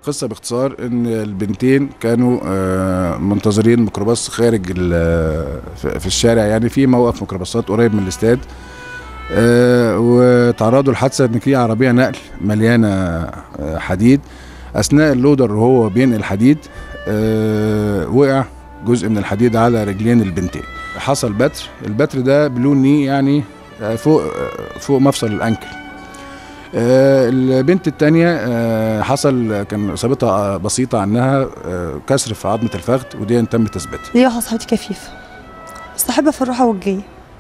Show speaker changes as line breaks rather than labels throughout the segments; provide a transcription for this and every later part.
قصة باختصار ان البنتين كانوا آه، منتظرين ميكروباص خارج ال- في في الشارع يعني في موقف ميكروباصات قريب من الاستاد آه، وتعرضوا لحادثة ان في عربية نقل مليانة آه، حديد اثناء اللودر وهو بينقل حديد آه، وقع جزء من الحديد على رجلين البنتين حصل بتر البتر ده بلون ني يعني آه، فوق آه، فوق مفصل الانكل آه، البنت التانية آه، حصل كان اصابتها بسيطة عنها آه، كسر في عظمة الفخذ ودي تم تثبيتها
ليا واحدة صاحبتي كفيفة صاحبها في الروحة والجاية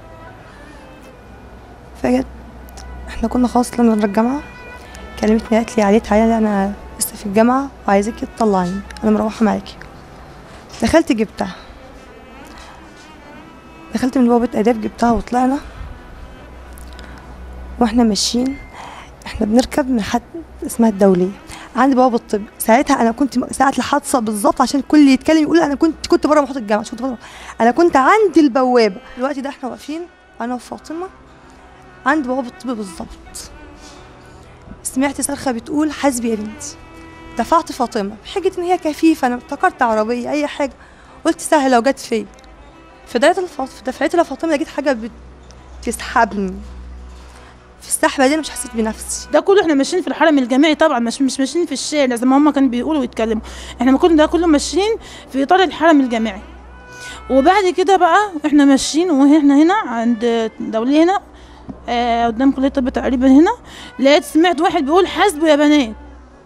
فجت احنا كنا خلاص لما نروح الجامعة كلمتني قالت لي عليه تعالي انا لسه في الجامعة وعايزاكي تطلعيني انا مروحة معاكي دخلت جبتها دخلت من بوابة آداب جبتها وطلعنا واحنا ماشيين احنا بنركب من حد اسمها الدولية عند بوابة الطب ساعتها انا كنت ساعة الحادثة بالظبط عشان الكل يتكلم يقول انا كنت كنت بره محيط الجامعة كنت بره انا كنت عند البوابة الوقت ده احنا واقفين انا وفاطمة عند بوابة الطب بالظبط سمعت صرخة بتقول حاسبي يا بنتي دفعت فاطمة بحجة ان هي كفيفة انا افتكرت عربية اي حاجة قلت سهل لو جت فيا فدفعت لفاطمة دفعت لفاطمة لقيت حاجة بتسحبني في السحبة دي انا مش حسيت بنفسي
ده كله احنا ماشيين في الحرم الجامعي طبعا مش مش ماشيين في الشارع زي ما هم كانوا بيقولوا ويتكلموا احنا ما كنا ده كله ماشيين في اطار الحرم الجامعي وبعد كده بقى احنا ماشيين واحنا هنا عند دولي هنا آه قدام كلية الطب تقريبا هنا لقيت سمعت واحد بيقول حاسبوا يا بنات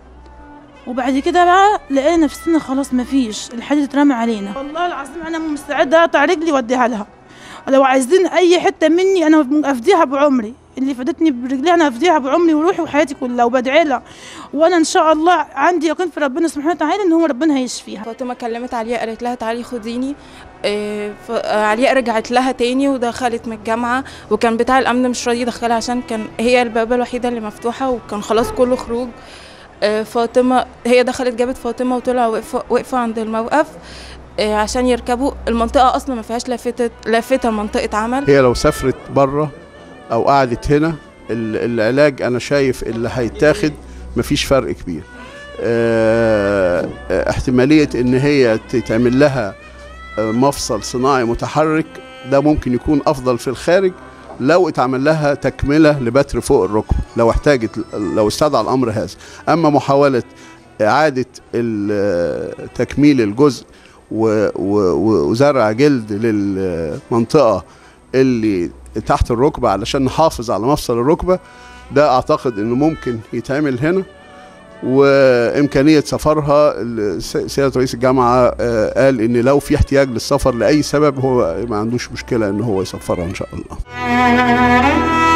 وبعد كده بقى لقينا نفسنا خلاص مفيش الحديد اترمى علينا والله العظيم انا مستعده اقطع رجلي واديها لها لو عايزين اي حته مني انا افديها بعمري اللي فادتني برجليها انا افديها بعمري وروحي وحياتي كلها وبدعي لها وانا ان شاء الله عندي يقين في ربنا سبحانه وتعالى ان هو ربنا هيشفيها
فاطمه كلمت علياء قالت لها تعالي خديني إيه، ف- آه، علياء رجعت لها تاني ودخلت من الجامعه وكان بتاع الامن مش راضي يدخلها عشان كان هي البوابه الوحيده اللي مفتوحه وكان خلاص كله خروج آه، فاطمه هي دخلت جابت فاطمه وطلعوا وقفوا وقفوا عند الموقف آه، عشان يركبوا المنطقه اصلا ما فيهاش لافته لافته منطقه عمل
هي لو سافرت بره او قعدت هنا ال- العلاج انا شايف اللي هيتاخد مفيش فرق كبير آه، آه، احتمالية ان هي تتعمل لها آه، مفصل صناعي متحرك ده ممكن يكون افضل في الخارج لو اتعمل لها تكملة لبتر فوق الركبة لو احتاجت لو استدعى الامر هذا اما محاولة اعادة ال- تكميل الجزء و- و- وزرع جلد للمنطقة اللي تحت الركبة علشان نحافظ على مفصل الركبة ده أعتقد إنه ممكن يتعمل هنا وإمكانية سفرها ال- س- سيادة رئيس الجامعة آه، قال إن لو في احتياج للسفر لأي سبب هو ما عندوش مشكلة إن هو يسفرها إن شاء الله